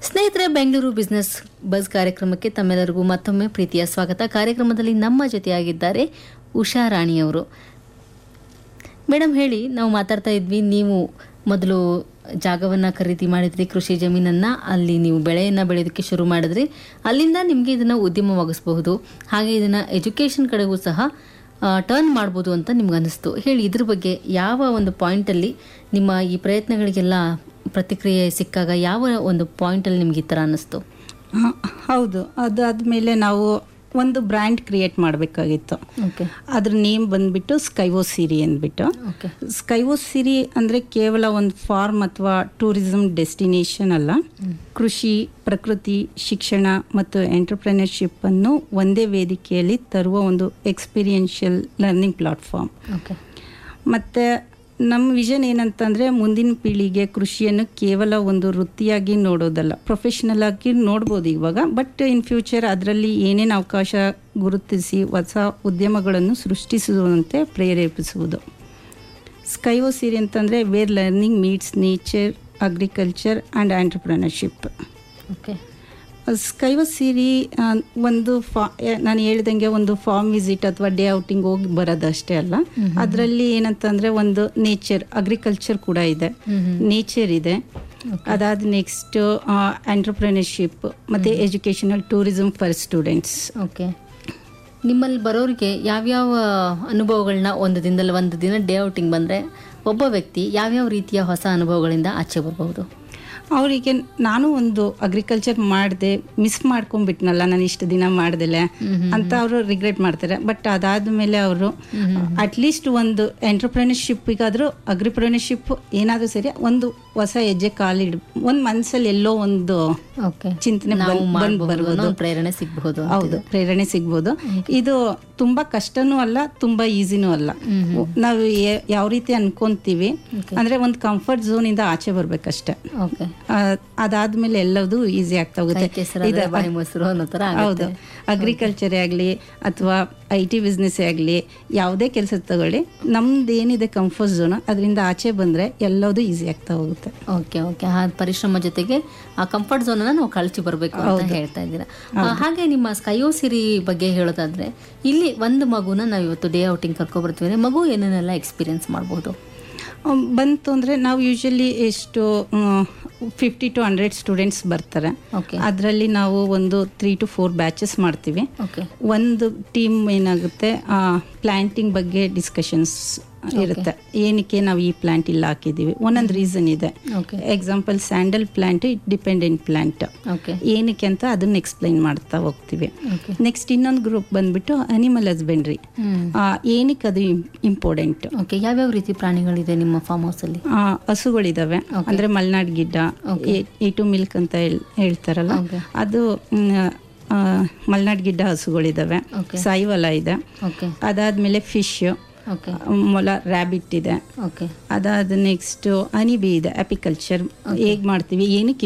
ಸ್ನೇಹಿತರೆ Bengaluru business bus ಕಾರ್ಯಕ್ರಮಕ್ಕೆ ತಮ್ಮೆಲ್ಲರಿಗೂ ಮತ್ತೊಮ್ಮೆ ಪ್ರೀತಿಯ ಸ್ವಾಗತ ಕಾರ್ಯಕ್ರಮದಲ್ಲಿ ನಮ್ಮ ಜೊತೆಯಾಗಿದ್ದಾರೆ ಉಷಾ ರಾಣಿಯವರು ಮೇಡಮ್ ಹೇಳಿ ನಾವು ಮಾತಾಡ್ತಾ ಇದ್ವಿ ನೀವು ಮೊದಲು ಜಾಗವನ್ನು ಖರೀದಿ ಮಾಡಿದ್ರಿ ಕೃಷಿ ಜಮೀನನ್ನು ಅಲ್ಲಿ ನೀವು ಬೆಳೆಯನ್ನು ಬೆಳೆಯೋದಕ್ಕೆ ಶುರು ಮಾಡಿದ್ರಿ ಅಲ್ಲಿಂದ ನಿಮಗೆ ಇದನ್ನು ಉದ್ಯಮವಾಗಿಸಬಹುದು ಹಾಗೆ ಇದನ್ನು ಎಜುಕೇಷನ್ ಕಡೆಗೂ ಸಹ ಟರ್ನ್ ಮಾಡ್ಬೋದು ಅಂತ ನಿಮ್ಗೆ ಅನಿಸ್ತು ಹೇಳಿ ಇದ್ರ ಬಗ್ಗೆ ಯಾವ ಒಂದು ಪಾಯಿಂಟಲ್ಲಿ ನಿಮ್ಮ ಈ ಪ್ರಯತ್ನಗಳಿಗೆಲ್ಲ ಪ್ರತಿಕ್ರಿಯೆ ಸಿಕ್ಕಾಗ ಯಾವ ಒಂದು ಪಾಯಿಂಟಲ್ಲಿ ನಿಮ್ಗೆ ಈ ಥರ ಅನ್ನಿಸ್ತು ಹ, ಹೌದು ಅದಾದಮೇಲೆ ನಾವು ಒಂದು ಬ್ರ್ಯಾಂಡ್ ಕ್ರಿಯೇಟ್ ಮಾಡಬೇಕಾಗಿತ್ತು ಓಕೆ ಅದ್ರ ನೇಮ್ ಬಂದ್ಬಿಟ್ಟು ಸ್ಕೈವೋ ಸಿರಿ ಅಂದ್ಬಿಟ್ಟು ಓಕೆ ಸ್ಕೈವೋ ಸಿರಿ ಅಂದರೆ ಕೇವಲ ಒಂದು ಫಾರ್ಮ್ ಅಥವಾ ಟೂರಿಸಂ ಡೆಸ್ಟಿನೇಷನ್ ಅಲ್ಲ ಕೃಷಿ ಪ್ರಕೃತಿ ಶಿಕ್ಷಣ ಮತ್ತು ಎಂಟರ್ಪ್ರೆನರ್ಶಿಪ್ ಅನ್ನು ಒಂದೇ ವೇದಿಕೆಯಲ್ಲಿ ತರುವ ಒಂದು ಎಕ್ಸ್ಪೀರಿಯನ್ಷಿಯಲ್ ಲರ್ನಿಂಗ್ ಪ್ಲಾಟ್ಫಾರ್ಮ್ ಓಕೆ ಮತ್ತು ನಮ್ಮ ವಿಷನ್ ಏನಂತಂದರೆ ಮುಂದಿನ ಪೀಳಿಗೆ ಕೃಷಿಯನ್ನು ಕೇವಲ ಒಂದು ವೃತ್ತಿಯಾಗಿ ನೋಡೋದಲ್ಲ ಪ್ರೊಫೆಷ್ನಲ್ ಆಗಿ ನೋಡ್ಬೋದು ಇವಾಗ ಬಟ್ ಇನ್ ಫ್ಯೂಚರ್ ಅದರಲ್ಲಿ ಏನೇನು ಅವಕಾಶ ಗುರುತಿಸಿ ಹೊಸ ಉದ್ಯಮಗಳನ್ನು ಸೃಷ್ಟಿಸುವಂತೆ ಪ್ರೇರೇಪಿಸುವುದು ಸ್ಕೈವೋ ಸಿರಿ ಅಂತಂದರೆ where learning meets nature agriculture and entrepreneurship okay Skyvo Siri ಆ, ಒಂದು ಫಾ ನಾನು ಹೇಳ್ದಂಗೆ ಒಂದು ಫಾರ್ಮ್ ವಿಸಿಟ್ ಅಥವಾ ಡೇ ಔಟಿಂಗ್ ಹೋಗಿ ಬರೋದಷ್ಟೇ ಅಲ್ಲ ಅದರಲ್ಲಿ ಏನಂತಂದ್ರೆ ಒಂದು ನೇಚರ್ ಅಗ್ರಿಕಲ್ಚರ್ ಕೂಡ ಇದೆ ನೇಚರ್ ಇದೆ ಅದಾದ ನೆಕ್ಸ್ಟ್ ಎಂಟರ್ಪ್ರಿನರ್ಶಿಪ್ ಮತ್ತು educational tourism for students okay ನಿಮ್ಮಲ್ಲಿ ಬರೋರಿಗೆ ಯಾವ್ಯಾವ ಅನುಭವಗಳನ್ನ ಒಂದು ದಿನದಲ್ಲಿ ಒಂದು ದಿನ ಡೇ ಔಟಿಂಗ್ ಬಂದರೆ ಒಬ್ಬ ವ್ಯಕ್ತಿ ಯಾವ್ಯಾವ ರೀತಿಯ ಹೊಸ ಅನುಭವಗಳಿಂದ ಆಚೆ ಬರಬಹುದು ಅವರಿಗೆ ನಾನು ಒಂದು ಅಗ್ರಿಕಲ್ಚರ್ ಮಾಡಿದೆ ಮಿಸ್ ಮಾಡ್ಕೊಂಡ್ಬಿಟ್ನಲ್ಲ ನಾನು ಇಷ್ಟು ದಿನ ಮಾಡ್ದಿಲ್ಲ ಅಂತ ಅವರು ರಿಗ್ರೆಟ್ ಮಾಡ್ತಾರೆ ಬಟ್ ಅದಾದ್ಮೇಲೆ ಅವರು ಅಟ್ಲೀಸ್ಟ್ ಒಂದು ಎಂಟರ್ಪ್ರಿನರ್ಶಿಪ್ಗಾದರೂ ಅಗ್ರಿಪ್ರಿನರ್ಶಿಪ್ ಏನಾದರೂ ಸರಿ ಒಂದು ಹೊಸ ಹೆಜ್ಜೆ ಕಾಲಿಡ್ ಒಂದು ಮನಸ್ಸಲ್ಲಿ ಎಲ್ಲೋ ಒಂದು ಓಕೆ ಚಿಂತನೆ ನಾವು ಬಂದ್- ಬಂದ್ ಮಾಡಬಹುದು ಬರ್ಬೋದು. ಅನ್ನೋ ಒಂದು ಪ್ರೇರಣೆ ಸಿಗಬಹುದು ಹೌದು ಪ್ರೇರಣೆ ಸಿಗ್ಬೋದು ಇದು ತುಂಬಾ ಕಷ್ಟನೂ ಅಲ್ಲ ತುಂಬಾ ಈಸಿನೂ ಅಲ್ಲ ನಾವು ಯಾ- ಯಾವ ರೀತಿ ಅನ್ಕೊಂತೀವಿ ಅಂದ್ರೆ ಒಂದು ಕಂಫರ್ಟ್ ಝೋನ್ ಇಂದ ಆಚೆ ಬರ್ಬೇಕಷ್ಟೆ ಓಕೆ ಆ, ಅದಾದ್ಮೇಲೆ ಎಲ್ಲದೂ ಈಸಿ ಆಗ್ತಾ ಹೋಗುತ್ತೆ ಕೆಸರಾದ್ರೆ ಬಾಯಿ ಮೊಸರು ಅನ್ನೋ ಥರ ಹೌದು ಅಗ್ರಿಕಲ್ಚರೇ ಆಗಲಿ ಅಥವಾ ಐ ಟಿ ಬಿಸ್ನೆಸ್ಸೇ ಆಗಲಿ ಯಾವುದೇ ಕೆಲಸ ತಗೊಳ್ಳಿ ನಮ್ದು ಏನಿದೆ ಕಂಫರ್ಟ್ ಝೋನ್ ಅದರಿಂದ ಆಚೆ ಬಂದರೆ ಎಲ್ಲದೂ ಈಸಿ ಆಗ್ತಾ ಹೋಗುತ್ತೆ ಓಕೆ ಓಕೆ ಆ ಪರಿಶ್ರಮ ಜೊತೆಗೆ ಆ ಕಂಫರ್ಟ್ ಝೋನ್ ನಾವು ಕಳಚಿ ಬರಬೇಕು ಅಂತ ಹೇಳ್ತಾ ಇದ್ದೀರಾ ಆ, ಹಾಗೆ ನಿಮ್ಮ ಸ್ಕೈಯೋ ಸಿರಿ ಬಗ್ಗೆ ಹೇಳೋದಾದ್ರೆ ಇಲ್ಲಿ ಒಂದು ಮಗುನ ನಾವು ಇವತ್ತು ಡೇ ಔಟಿಂಗ್ ಕರ್ಕೊ ಬರ್ತೀವಿ ಮಗು ಏನೇನೆಲ್ಲ ಎಕ್ಸ್ಪೀರಿಯನ್ಸ್ ಮಾಡಬಹುದು ಅಮ್, ಬಂತು ಅಂದರೆ ನಾವು ಯೂಶಲಿ ಎಷ್ಟು ಫಿಫ್ಟಿ ಟು ಹಂಡ್ರೆಡ್ ಸ್ಟೂಡೆಂಟ್ಸ್ ಬರ್ತಾರೆ ಓಕೆ ಅದರಲ್ಲಿ ನಾವು ಒಂದು ತ್ರೀ ಟು ಫೋರ್ ಬ್ಯಾಚಸ್ ಮಾಡ್ತೀವಿ ಓಕೆ ಒಂದು ಟೀಮ್ ಏನಾಗುತ್ತೆ ಪ್ಲ್ಯಾಂಟಿಂಗ್ ಬಗ್ಗೆ ಡಿಸ್ಕಷನ್ಸ್ ಇರುತ್ತೆ ಏನಕ್ಕೆ ನಾವು ಈ ಪ್ಲಾಂಟ್ ಇಲ್ಲ ಹಾಕಿದ್ದೀವಿ ಒಂದೊಂದು ರೀಸನ್ ಇದೆ okay example sandal plant dependent plant okay ಏನಕ್ಕೆ ಅಂತ ಅದನ್ನ ಎಕ್ಸ್ಪ್ಲೈನ್ ಮಾಡ್ತಾ ಹೋಗ್ತೀವಿ ಓಕೆ ನೆಕ್ಸ್ಟ್ ಇನ್ನೊಂದು ಗ್ರೂಪ್ ಬಂದ್ಬಿಟ್ಟು ಅನಿಮಲ್ ಹಸ್ಬೆಂಡ್ರಿ ಹ್ಮ್ ಏನಕ್ಕೆ ಅದು ಇಂಪಾರ್ಟೆಂಟ್ ಓಕೆ ಯಾವ್ಯಾವ ರೀತಿ ಪ್ರಾಣಿಗಳಿದೆ ನಿಮ್ಮ ಫಾರ್ಮ್ ಹೌಸಲ್ಲಿ ಹಸುಗಳಿದಾವೆ ಅಂದ್ರೆ ಮಲ್ನಾಡ್ ಗಿಡ್ಡ ಏಟು ಮಿಲ್ಕ್ ಅಂತ ಹೇಳ್- ಹೇಳ್ತಾರಲ್ಲ Okay. ಅದು ಮ್, ಆ, ಮಲ್ನಾಡ್ ಗಿಡ್ಡ ಹಸುಗಳಿದಾವೆ Okay. ಸಾಯಿವಲ ಇದೆ ಓಕೆ ಅದಾದ್ಮೇಲೆ ಫಿಶ್ ಓಕೆ ಮೊಲ ರ್ಯಾಬಿಟ್ ಇದೆ ಓಕೆ ಅದಾದ ನೆಕ್ಸ್ಟ್ ಹನಿ ಬಿ ಇದೆ ಅಪಿಕಲ್ಚರ್ ಹೇಗ್ ಮಾಡ್ತೀವಿ ಏನಕ್ಕೆ